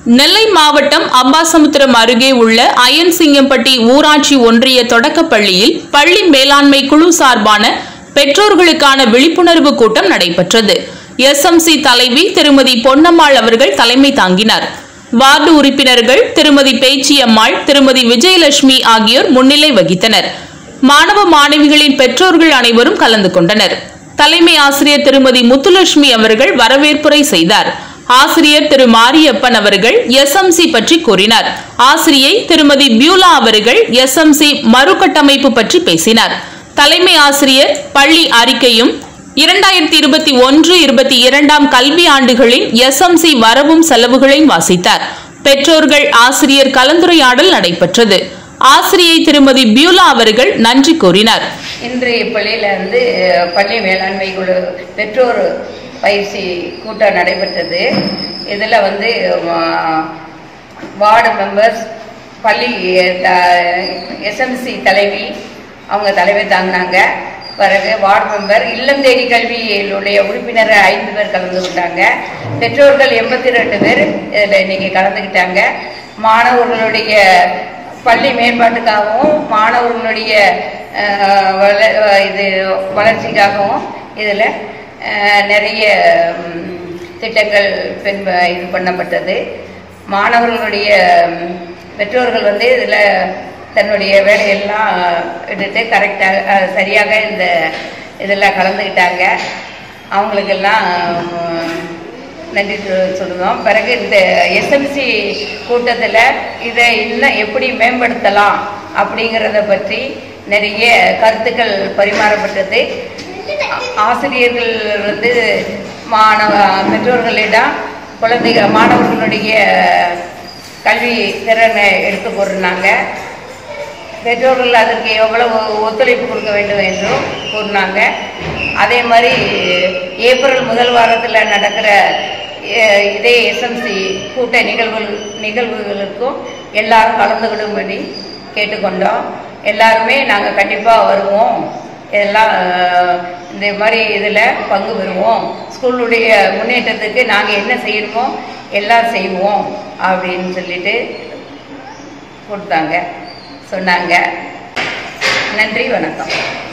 நெல்லை மாவட்டம் அம்பாசமுத்திரம் அருகே உள்ள அயன்சிங்கம்பட்டி ஊராட்சி ஒன்றிய தொடக்கப்பள்ளியில் பள்ளி மேலாண்மை குழு சார்பான பெற்றோர்களுக்கான விழிப்புணர்வு கூட்டம் நடைபெற்றது எஸ்எம்சி தலைவி திருமதி பொன்னம்மாள் அவர்கள் தலைமை தாங்கினார் வார்டு உறுப்பினர்கள் திருமதி பேச்சியம்மாள் திருமதி விஜயலட்சுமி ஆகியோர் முன்னிலை வகித்தனர் மாணவ மாணவிகளின் பெற்றோர்கள் அனைவரும் கலந்து கொண்டனர் தலைமை ஆசிரியர் திருமதி முத்துலட்சுமி அவர்கள் வரவேற்புரை செய்தார் ஆசிரியர் திரு மாரியப்பன் அவர்கள் எஸ்எம்சி பற்றி கூறினார் ஆசிரியை திருமதி பியூலா அவர்கள் எஸ்எம்சி மறுகட்டமைப்பு பற்றி பேசினார் தலைமை ஆசிரியர் பள்ளி அறிக்கையும் இரண்டாயிரத்தி இருபத்தி ஒன்று இருபத்தி இரண்டாம் கல்வி ஆண்டுகளின் எஸ்எம்சி வரவும் செலவுகளையும் வாசித்தார் பெற்றோர்கள் ஆசிரியர் கலந்துரையாடல் நடைபெற்றது ஆசிரியை திருமதி பியூலா அவர்கள் நன்றி கூறினார் இன்றைய பள்ளியில் வந்து பள்ளி வேளாண்மை குழு பெற்றோர் பயிற்சி கூட்டம் நடைபெற்றது இதில் வந்து வா- வார்டு மெம்பர்ஸ் பள்ளி எஸ்எம்சி தலைவி அவங்க தலைமை தாங்கினாங்க பிறகு வார்டு மெம்பர் இல்லம் தேடி கல்வியிலுடைய உறுப்பினர் ஐந்து பேர் கலந்து கொண்டாங்க பெற்றோர்கள் எண்பத்தி ரெண்டு பேர் இதில் இன்னைக்கு கலந்துக்கிட்டாங்க மாணவர்களுடைய பள்ளி மேம்பாட்டுக்காகவும் மாணவர்களுடைய அஹ், வள- அஹ், இது வளர்ச்சிக்காகவும் இதில் நிறைய ம், திட்டங்கள் பின்ப இது பண்ணப்பட்டது மாணவர்களுடைய ம், பெற்றோர்கள் வந்து இதில் தன்னுடைய வேலையெல்லாம் விட்டுட்டு கரெக்டாக சரியாக இந்த இதில் கலந்துக்கிட்டாங்க அவங்களுக்கெல்லாம் ம், நன்றி சொ- சொல்லுவோம் பிறகு இந்த எஸ்எம்சி கூட்டத்தில் இதை இன்னும் எப்படி மேம்படுத்தலாம் அப்படிங்கிறத பற்றி நிறைய கருத்துக்கள் பரிமாறப்பட்டது ஆ- ஆசிரியர்கள் வந்து மாணவ பெற்றோர்களிடம் குழந்தைகள் மாணவர்களுடைய கல்வி திறனை எடுத்து கூறினாங்க பெற்றோர்கள் அதற்கு எவ்வளவு ஒத்துழைப்பு கொடுக்க வேண்டும் என்றும் கூறினாங்க அதே மாதிரி ஏப்ரல் முதல் வாரத்தில் நடக்கிற அஹ், இதே எஸ்எம்சி கூட்ட நிகழ்வுகள் நிகழ்வுகளுக்கும் எல்லாரும் கலந்துக்கிடும்படி கேட்டுக்கொண்டோம் எல்லாருமே நாங்கள் கண்டிப்பாக வருவோம் இதெல்லாம் அஹ், இந்த மாதிரி இதில் பங்கு பெறுவோம் ஸ்கூலுடைய முன்னேற்றத்துக்கு நாங்கள் என்ன செய்யணுமோ எல்லாம் செய்வோம் அப்படின்னு சொல்லிட்டு கொடுத்தாங்க சொன்னாங்க நன்றி வணக்கம்